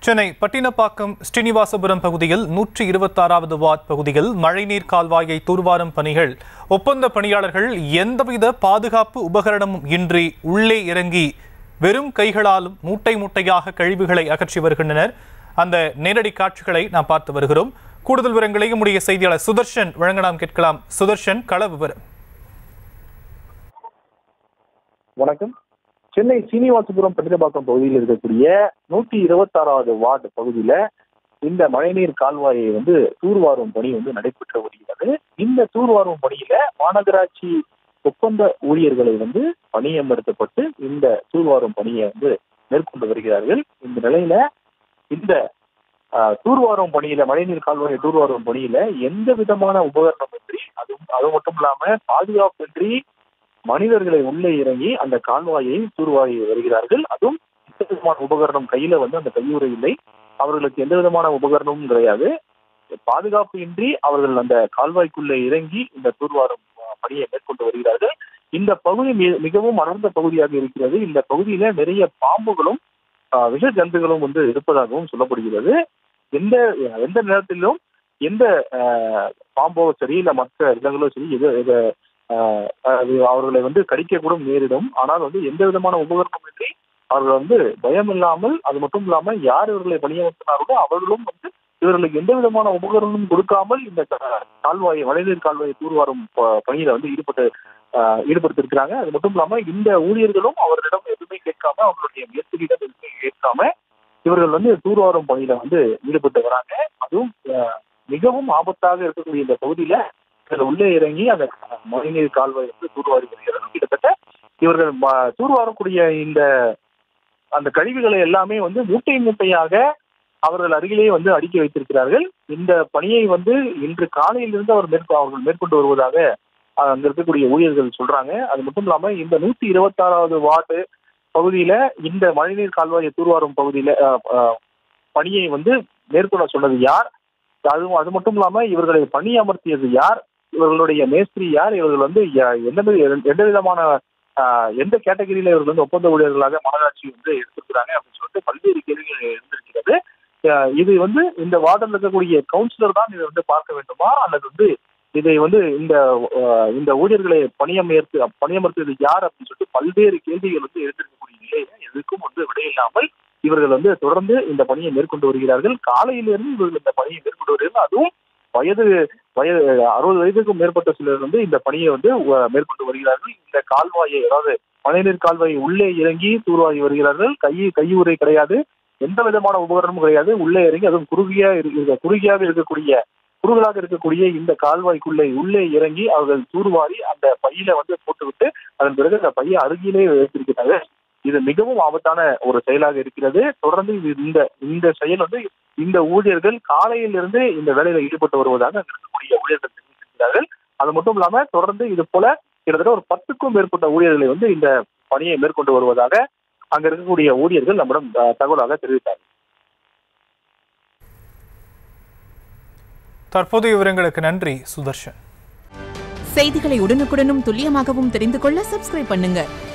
சென்னை பட்டினப்பாக்கம் ஸ்ரீனிவாசபுரம் பகுதியில் நூற்றி இருபத்தாறாவது வார்ட் பகுதியில் மழைநீர் கால்வாயை தூர்வாரும் பணிகள் ஒப்பந்த பணியாளர்கள் எந்தவித பாதுகாப்பு உபகரணமும் இன்றி உள்ளே இறங்கி வெறும் கைகளாலும் மூட்டை மூட்டையாக கழிவுகளை அகற்றி வருகின்றனர் அந்த நேரடி காட்சிகளை நாம் பார்த்து வருகிறோம் கூடுதல் விவரங்களை நம்முடைய செய்தியாளர் சுதர்ஷன் வழங்க நாம் கேட்கலாம் சுதர்ஷன் கள விவரம் வணக்கம் சென்னை சீனிவாசபுரம் பட்டினப்பாக்கம் பகுதியில் இருக்கக்கூடிய நூற்றி இருபத்தாறாவது வார்டு பகுதியில இந்த மழைநீர் கால்வாயை வந்து தூர்வாரும் பணி வந்து நடைபெற்று வருகிறது இந்த தூர்வாரும் பணியில மாநகராட்சி ஒப்பந்த ஊழியர்களை வந்து பணியமர்த்தப்பட்டு இந்த தூர்வாரும் பணியை வந்து மேற்கொண்டு வருகிறார்கள் இந்த நிலையில இந்த ஆஹ், தூர்வாரும் பணியில மழைநீர் கால்வாயை தூர்வாரும் பணியில எந்த விதமான உபகரணமின்றி அது அது மட்டும் இல்லாம பாதுகாப்பின்றி மனிதர்களை உள்ளே இறங்கி அந்த கால்வாயை தூர்வாரி வருகிறார்கள் அதுவும் எந்த விதமான உபகரணம் கையில வந்து அந்த கையுறை இல்லை அவர்களுக்கு எந்த விதமான உபகரணமும் கிடையாது பாதுகாப்பு இன்றி அவர்கள் அந்த கால்வாய்க்குள்ளே இறங்கி இந்த தூர்வாரும் அஹ், பணியை மேற்கொண்டு வருகிறார்கள் இந்த பகுதி மி- மிகவும் அடர்ந்த பகுதியாக இருக்கிறது இந்த பகுதியில நிறைய பாம்புகளும் அஹ், விஷ ஜந்துகளும் வந்து இருப்பதாகவும் சொல்லப்படுகிறது எந்த எந்த நேரத்திலும் எந்த அஹ், பாம்போ சரி இல்ல மற்ற இடங்களோ சரி எது எது ஆஹ் அது அவர்களை வந்து கடிக்க கூட நேரிடும் ஆனால் வந்து எந்த விதமான உபகரணமின்றி அவர்கள் வந்து பயம் இல்லாமல் அது மட்டும் இல்லாம யார் இவர்களை பணியமர்த்தினார்களோ அவர்களும் வந்து இவர்களுக்கு எந்த விதமான உபகரணமும் கொடுக்காமல் இந்த கா- கால்வாயை மழைநீர் கால்வாயை தூர்வாரும் ப- பணியில வந்து ஈடுபட்டு ஆஹ் ஈடுபடுத்திருக்கிறாங்க அது மட்டும் இல்லாம இந்த ஊழியர்களும் அவர்களிடம் எதுவுமே கேட்காம அவர்களுடைய முயற்சியிடம் எதுவுமே கேட்காம இவர்கள் வந்து தூர்வாரும் பணியில வந்து ஈடுபட்டு வராங்க அதுவும் ஆஹ் மிகவும் ஆபத்தாக இருக்கக்கூடிய இந்த பகுதியில இவர்கள் உள்ளே இறங்கி அந்த மழைநீர் கால்வாய் வந்து தூர்வாரி வருகிறது கிட்டத்தட்ட இவர்கள் ம- தூர்வாரக்கூடிய இந்த அந்த கழிவுகளை எல்லாமே வந்து மூட்டை மூட்டையாக அவர்கள் அருகிலேயே வந்து அடுக்கி வைத்திருக்கிறார்கள் இந்த பணியை வந்து இன்று காலையிலிருந்து அவர் மேற்கொ அவர்கள் மேற்கொண்டு வருவதாக அஹ், அங்க இருக்கக்கூடிய ஊழியர்கள் சொல்றாங்க அது மட்டும் இல்லாம இந்த நூத்தி இருபத்தாறாவது வார்டு பகுதியில இந்த மழைநீர் கால்வாயை தூர்வாரும் பகுதியில அஹ், அஹ், பணியை வந்து மேற்கொள்ள சொன்னது யார் அதுவும் அது மட்டும் இல்லாம இவர்களை பணி அமர்த்தியது யார் இவர்களுடைய மேஸ்திரி யார் இவர்கள் வந்து ய- எந்த மாதிரி- எந்த விதமான ஆஹ், எந்த கேட்டகரியில இவர்கள் வந்து ஒப்பந்த ஊழியர்களாக மாநகராட்சி வந்து எடுத்திருக்கிறாங்க அப்படின்னு சொல்லிட்டு பல்வேறு கேள்விகள் இருந்திருக்கிறது ஆஹ், இது வந்து இந்த வார்டில் இருக்கக்கூடிய கவுன்சிலர் தான் இதை வந்து பார்க்க வேண்டுமா அல்லது வந்து இதை வந்து இந்த ஆஹ், இந்த ஊழியர்களை பணியமர்த்து பணியமர்த்தியது யார் அப்படின்னு சொல்லிட்டு பல்வேறு கேள்விகள் வந்து எழுந்திருக்கக்கூடிய நிலையில எதுக்கும் வந்து விடையில்லாமல் இவர்கள் வந்து தொடர்ந்து இந்த பணியை மேற்கொண்டு வருகிறார்கள் காலையிலிருந்து இவர்கள் இந்த பணியை மேற்கொண்டு வருகிறார்கள் அதுவும் வயது வயது அறுபது வயதுக்கும் மேற்பட்ட சிலர் வந்து இந்த பணியை வந்து அஹ், மேற்கொண்டு வருகிறார்கள் இந்த கால்வாயை அதாவது மழைநீர் கால்வாயை உள்ளே இறங்கி தூர்வாரி வருகிறார்கள் கை கையுறை கிடையாது எந்த விதமான உபகரணமும் கிடையாது உள்ளே இறங்கி அதுவும் குறுகியா இருக்க குறுகியாக இருக்கக்கூடிய குறுகலாக இருக்கக்கூடிய இந்த கால்வாய்க்குள்ளே உள்ளே இறங்கி அவர்கள் தூர்வாரி அந்த பையில வந்து போட்டுவிட்டு அதன் பிறகு அந்த பையை அருகிலே வைத்திருக்கிறார்கள் இது மிகவும் ஆபத்தான ஒரு செயலாக இருக்கிறது தொடர்ந்து இது இந்த இந்த செயல் வந்து இந்த ஊழியர்கள் காலையிலிருந்து இந்த வேலையில ஈடுபட்டு வருவதாக அங்க இருக்கக்கூடிய ஊழியர்கள் தெரிவித்திருக்கிறார்கள் அது மட்டும் இல்லாம தொடர்ந்து இது போல கிட்டத்தட்ட ஒரு பத்துக்கும் மேற்பட்ட ஊழியர்களை வந்து இந்த பணியை மேற்கொண்டு வருவதாக அங்க இருக்கக்கூடிய ஊழியர்கள் நம்மிடம் அஹ், தகவலாக தெரிவித்தார்கள் தற்போதைய விவரங்களுக்கு நன்றி சுதர்ஷன் செய்திகளை உடனுக்குடனும் துல்லியமாகவும் தெரிந்து கொள்ள சப்ஸ்கிரைப் பண்ணுங்க